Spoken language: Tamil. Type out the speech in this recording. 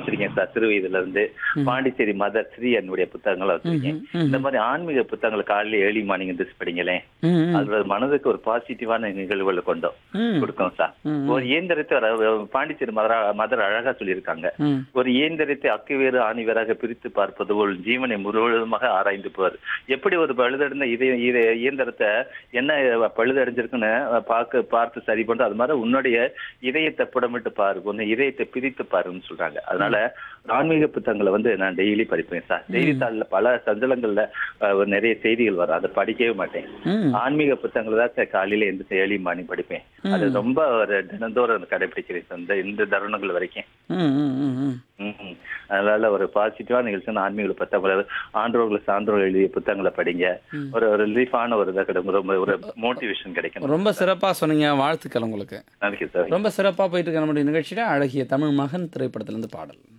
வச்சிருக்கேன் சார் சிறு வயதுல இருந்து பாண்டிச்சேரி மதர் ஸ்ரீ என்னுடைய புத்தகங்களை வச்சிருக்கேன் ம், இந்த மாதிரி ஆன்மீக புத்தகங்களை காலையில ஏர்லி மார்னிங் எந்திரிச்சு படிங்களேன் ம், ம், அது மனதுக்கு ஒரு பாசிட்டிவான நிகழ்வுகளை கொண்டோம் ம், கொடுக்கும் சார் ம், ஒரு இயந்திரத்தை ஒரு- பாண்டிச்சேரி மதர் மதர் அழகா சொல்லியிருக்காங்க ம், ஒரு இயந்திரத்தை அக்குவேறு ஆணிவேராக பிரித்து பார்ப்பது போல் ஜீவனை முழுவதுமாக ஆராய்ந்து போவார் எப்படி ஒரு பழுதடைந்த இதய இத- இயந்திரத்தை என்ன பழுதடைஞ்சிருக்குன்னு பார்க்க பார்த்து சரி பண்ற அது மாதிரி உன்னுடைய இதயத்தை புடமிட்டு பாரு உன்னை இதயத்தை பிரித்து பாருன்னு சொல்றாங்க அதனால ஆன்மீக புத்தகங்களை வந்து நான் டெய்லி படிப்பேன் சார் செய்தித்தாள்ல பல சஞ்சலங்கள்ல அஹ், ஒரு நிறைய செய்திகள் வரும் அதை படிக்கவே மாட்டேன் ம். ஆன்மீக புத்தகங்களை தான் சார் காலையில எந்த ஏழி மாணி படிப்பேன் அது ரொம்ப ஒரு தினந்தோறும் கடைபிடிக்கிறேன் சார் இந்த இந்த தருணங்கள் வரைக்கும் ம், ம், ம், ம். ம்ஹும். அதனால ஒரு பாசிட்டிவான நிகழ்ச்சி ஆன்மீக புத்தகங்களை ஆண்டோர்கள் சான்றோர்கள் எழுதிய புத்தகங்களை படிங்க ஒரு ஒரு ரிலீஃபான ஒரு இதாக கிடைக்கும் ரொம்ப ஒரு மோட்டிவேஷன் கிடைக்கும் ரொம்ப சிறப்பா சொன்னீங்க வாழ்த்துக்கள் உங்களுக்கு நன்றி சார் ரொம்ப சிறப்பா போயிட்டு இருக்க நம்முடைய நிகழ்ச்சியில அழகிய தமிழ் மகன் திரைப்படத்திலிருந்து பாடல்